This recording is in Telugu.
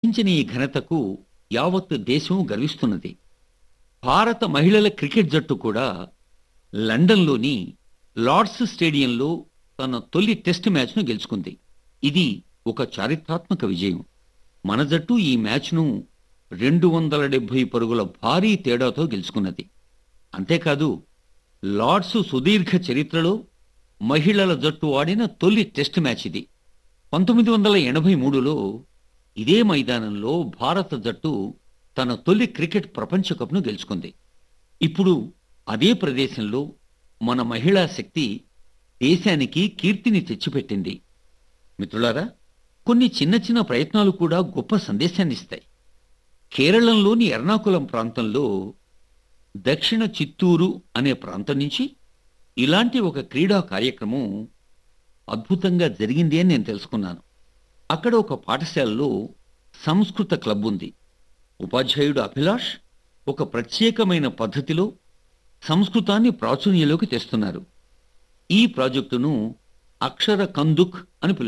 సాధించిన ఈ ఘనతకు యావత్ దేశం గర్విస్తున్నది భారత మహిళల క్రికెట్ జట్టు కూడా లండన్లోని లార్డ్స్ స్టేడియంలో తన తొలి టెస్ట్ మ్యాచ్ను గెలుచుకుంది ఇది ఒక చారిత్రాత్మక విజయం మన జట్టు ఈ మ్యాచ్ను రెండు వందల డెబ్బై పరుగుల భారీ తేడాతో గెలుచుకున్నది అంతేకాదు లార్డ్స్ సుదీర్ఘ చరిత్రలో మహిళల జట్టు ఆడిన తొలి టెస్ట్ మ్యాచ్ ఇది పంతొమ్మిది వందల ఎనభై మూడులో ఇదే మైదానంలో భారత జట్టు తన తొలి క్రికెట్ ప్రపంచ కప్ను గెలుచుకుంది ఇప్పుడు అదే ప్రదేశంలో మన మహిళా శక్తి దేశానికి కీర్తిని తెచ్చిపెట్టింది మిత్రులారా కొన్ని చిన్న చిన్న ప్రయత్నాలు కూడా గొప్ప సందేశాన్ని ఇస్తాయి కేరళంలోని ఎర్నాకుళం ప్రాంతంలో దక్షిణ చిత్తూరు అనే ప్రాంతం నుంచి ఇలాంటి ఒక క్రీడా కార్యక్రమం అద్భుతంగా జరిగింది అని నేను తెలుసుకున్నాను అక్కడ ఒక పాఠశాలలో సంస్కృత క్లబ్ ఉంది ఉపాధ్యాయుడు అభిలాష్ ఒక ప్రత్యేకమైన పద్ధతిలో సంస్కృతాన్ని ప్రాచుర్యంలోకి తెస్తున్నారు ఈ ప్రాజెక్టును అక్షర కందుక్ అని పిలుస్తారు